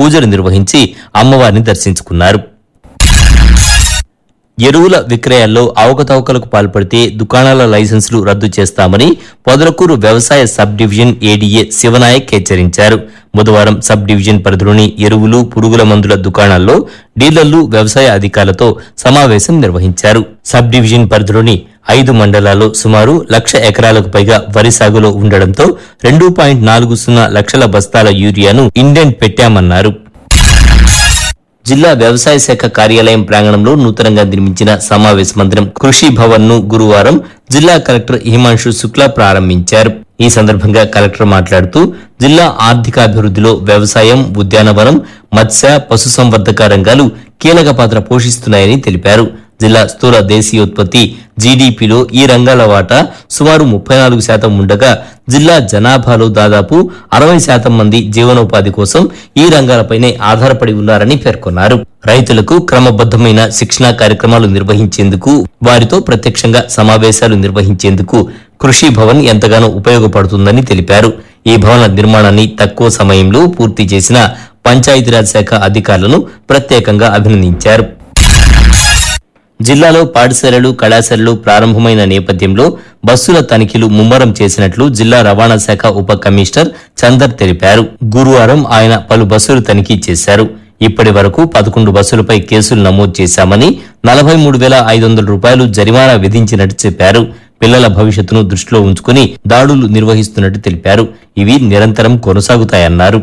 పూజలు నిర్వహించి అమ్మవారిని దర్శించుకున్నారు ఎరువుల విక్రయాల్లో అవకతవకలకు పాల్పడితే దుకాణాల లైసెన్సులు రద్దు చేస్తామని పొదలకూరు వ్యవసాయ సబ్ డివిజన్ ఏడీఏ శివనాయక్ హెచ్చరించారు బుధవారం సబ్ డివిజన్ పరిధిలోని ఎరువులు పురుగుల మందుల దుకాణాల్లో డీలర్లు వ్యవసాయ అధికారులతో సమావేశం నిర్వహించారు సబ్ డివిజన్ పరిధిలోని ఐదు మండలాల్లో సుమారు లక్ష ఎకరాలకు పైగా వరి సాగులో ఉండడంతో రెండు పాయింట్ నాలుగు సున్నా లక్షల బస్తాల యూరియాను ఇండెంట్ పెట్టామన్నారు జిల్లా వ్యవసాయ శాఖ కార్యాలయం ప్రాంగణంలో నూతనంగా నిర్మించిన సమావేశ మందిరం కృషి భవన్ ను గురువారం జిల్లా కలెక్టర్ హిమాంశు శుక్లా ప్రారంభించారు ఈ సందర్భంగా కలెక్టర్ మాట్లాడుతూ జిల్లా ఆర్థికాభివృద్ధిలో వ్యవసాయం ఉద్యానవనం మత్స్య పశుసంవర్ధక రంగాలు కీలక పాత్ర పోషిస్తున్నాయని తెలిపారు జిల్లా స్థూల దేశీయోత్పత్తి జీడీపీలో ఈ రంగాల వాటా సుమారు ముప్పై నాలుగు శాతం ఉండగా జిల్లా జనాభాలో దాదాపు అరవై శాతం మంది జీవనోపాధి కోసం ఈ రంగాలపైనే ఆధారపడి ఉన్నారని పేర్కొన్నారు రైతులకు క్రమబద్దమైన శిక్షణా కార్యక్రమాలు నిర్వహించేందుకు వారితో ప్రత్యక్షంగా సమావేశాలు నిర్వహించేందుకు కృషి భవన్ ఎంతగానో ఉపయోగపడుతుందని తెలిపారు ఈ భవన నిర్మాణాన్ని తక్కువ సమయంలో పూర్తి చేసిన పంచాయతీరాజ్ శాఖ అధికారులను ప్రత్యేకంగా అభినందించారు జిల్లాలో పాఠశాలలు కళాశాలలు ప్రారంభమైన నేపథ్యంలో బస్సుల తనిఖీలు ముమ్మరం చేసినట్లు జిల్లా రవాణా శాఖ ఉప కమిషనర్ చందర్ తెలిపారు గురువారం ఆయన పలు బస్సులు తనిఖీ చేశారు ఇప్పటి వరకు పదకొండు బస్సులపై కేసులు నమోదు చేశామని నలభై మూడు వేల ఐదు వందల రూపాయలు జరిమానా విధించినట్టు చెప్పారు పిల్లల భవిష్యత్తును దృష్టిలో ఉంచుకుని దాడులు నిర్వహిస్తున్నట్టు తెలిపారు ఇవి నిరంతరం కొనసాగుతాయన్నారు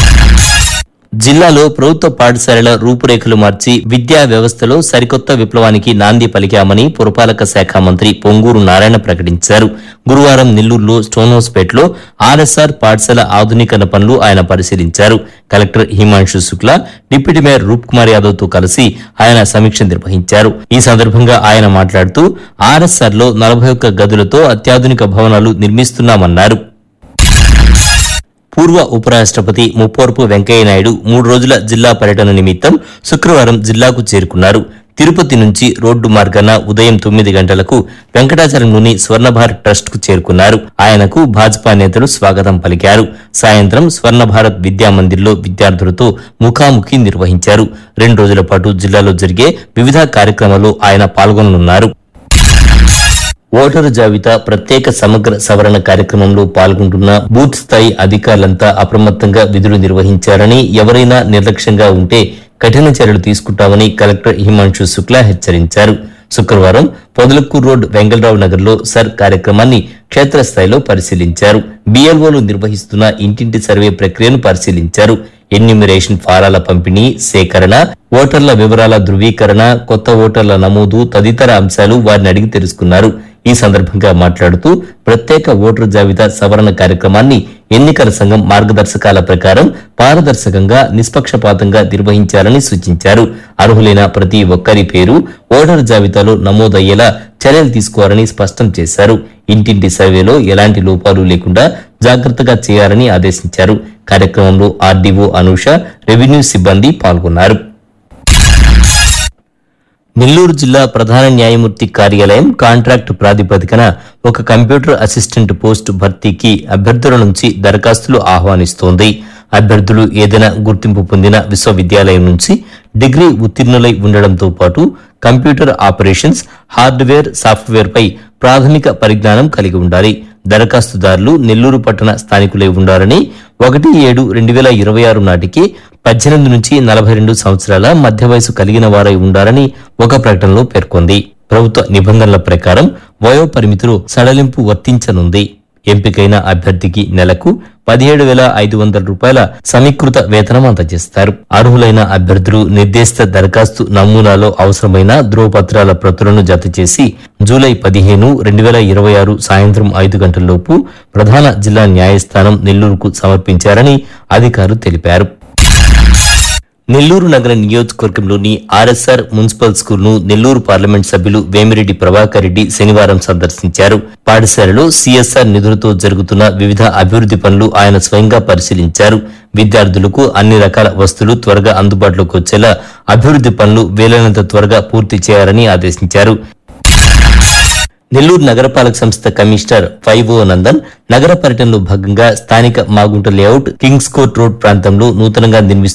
జిల్లాలో ప్రభుత్వ పాఠశాలల రూపురేఖలు మార్చి విద్యా వ్యవస్థలో సరికొత్త విప్లవానికి నాంది పలికామని పురపాలక శాఖ మంత్రి పొంగూరు నారాయణ ప్రకటించారు గురువారం నెల్లూరులో స్టోన్ హౌస్పేటలో ఆర్ఎస్ఆర్ పాఠశాల ఆధునీకరణ పనులు ఆయన పరిశీలించారు collector Himanshu Shukla deputy mayor Roop Kumar Yadav తో కలిసి ఆయన సమీక్ష నిర్వహించారు ఈ సందర్భంగా ఆయన మాట్లాడుతూ ఆర్ఎస్ఆర్ లో నలభై ఒక్క గదులతో అత్యాధునిక భవనాలు నిర్మిస్తున్నామన్నారు పూర్వ ఉపరాష్ట్రపతి ముప్పవరపు వెంకయ్యనాయుడు మూడు రోజుల జిల్లా పర్యటన నిమిత్తం శుక్రవారం జిల్లాకు చేరుకున్నారు తిరుపతి నుంచి రోడ్డు మార్గాన ఉదయం తొమ్మిది గంటలకు వెంకటాచలంలోని స్వర్ణభారత్ ట్రస్ట్ కు చేరుకున్నారు ఆయనకు భాజపా నేతలు స్వాగతం పలికారు సాయంత్రం స్వర్ణ భారత్ విద్యా మందిర్లో విద్యార్థులతో ముఖాముఖి నిర్వహించారు రెండు రోజుల పాటు జిల్లాలో జరిగే వివిధ కార్యక్రమాల్లో ఆయన పాల్గొననున్నారు ఓటరు జాబితా ప్రత్యేక సమగ్ర సవరణ కార్యక్రమంలో పాల్గొంటున్న బూత్ స్థాయి అధికారులంతా అప్రమత్తంగా విధులు నిర్వహించారని ఎవరైనా నిర్లక్ష్యంగా ఉంటే కఠిన చర్యలు తీసుకుంటామని కలెక్టర్ హిమాంశు శుక్లా హెచ్చరించారు శుక్రవారం పొదలకూరు రోడ్ వెంగళరావు నగర్ లో సర్ కార్యక్రమాన్ని క్షేత్రస్థాయిలో పరిశీలించారు బిఎల్ఓలు నిర్వహిస్తున్న ఇంటింటి సర్వే ప్రక్రియను పరిశీలించారు ఎన్యూమిరేషన్ ఫారాల పంపిణీ సేకరణ ఓటర్ల వివరాల ధృవీకరణ కొత్త ఓటర్ల నమోదు తదితర అంశాలు వారిని అడిగి తెలుసుకున్నారు ఈ సందర్భంగా మాట్లాడుతూ ప్రత్యేక ఓటరు జాబితా సవరణ కార్యక్రమాన్ని ఎన్నికల సంఘం మార్గదర్శకాల ప్రకారం పారదర్శకంగా నిష్పక్షపాతంగా నిర్వహించాలని సూచించారు అర్హులైన ప్రతి ఒక్కరి పేరు ఓటరు జాబితాలో నమోదయ్యేలా చర్యలు తీసుకోవాలని స్పష్టం చేశారు ఇంటింటి సర్వేలో ఎలాంటి లోపాలు లేకుండా జాగ్రత్తగా చేయాలని ఆదేశించారు కార్యక్రమంలో ఆర్డీఓ అనూష రెవెన్యూ సిబ్బంది పాల్గొన్నారు నెల్లూరు జిల్లా ప్రధాన న్యాయమూర్తి కార్యాలయం కాంట్రాక్ట్ ప్రాతిపదికన ఒక కంప్యూటర్ అసిస్టెంట్ పోస్టు భర్తీకి అభ్యర్థుల నుంచి దరఖాస్తులు ఆహ్వానిస్తోంది అభ్యర్థులు ఏదైనా గుర్తింపు పొందిన విశ్వవిద్యాలయం నుంచి డిగ్రీ ఉత్తీర్ణులై ఉండడంతో పాటు కంప్యూటర్ ఆపరేషన్స్ హార్డ్వేర్ సాఫ్ట్వేర్ పై ప్రాథమిక పరిజ్ఞానం కలిగి ఉండాలి దరఖాస్తుదారులు నెల్లూరు పట్టణ స్థానికులై ఉండాలని ఒకటి ఏడు రెండు వేల ఇరవై ఆరు నాటికి పద్దెనిమిది నుంచి నలభై రెండు సంవత్సరాల మధ్య వయసు కలిగిన వారై ఉండాలని ఒక ప్రకటనలో పేర్కొంది ప్రభుత్వ నిబంధనల ప్రకారం వయో పరిమితులు సడలింపు వర్తించనుంది ఎంపికైన అభ్యర్థికి నెలకు పదిహేడు వేల ఐదు వందల రూపాయల సమీకృత వేతనం అందజేస్తారు అర్హులైన అభ్యర్థులు నిర్దేశిత దరఖాస్తు నమూనాలో అవసరమైన ధ్రువపత్రాల ప్రతులను జత చేసి జూలై పదిహేను రెండు వేల ఇరవై ఆరు సాయంత్రం ఐదు గంటలలోపు ప్రధాన జిల్లా న్యాయస్థానం నెల్లూరుకు సమర్పించారని అధికారులు తెలిపారు నెల్లూరు నగర నియోజకవర్గంలోని ఆర్ఎస్ఆర్ మున్సిపల్ స్కూల్ ను నెల్లూరు పార్లమెంట్ సభ్యులు వేమిరెడ్డి ప్రభాకర్ రెడ్డి శనివారం సందర్శించారు పాఠశాలలో సిఎస్ఆర్ నిధులతో జరుగుతున్న వివిధ అభివృద్ధి పనులు ఆయన స్వయంగా పరిశీలించారు విద్యార్థులకు అన్ని రకాల వస్తువులు త్వరగా అందుబాటులోకి వచ్చేలా అభివృద్ధి పనులు వీలైనంత త్వరగా పూర్తి చేయాలని ఆదేశించారు నెల్లూరు నగరపాలక సంస్థ కమిషనర్ ఫైవ్ ఓ నందన్ నగర పర్యటనలో భాగంగా స్థానిక Magunta layout Kings Court Road ప్రాంతంలో నూతనంగా నిర్మిస్తున్న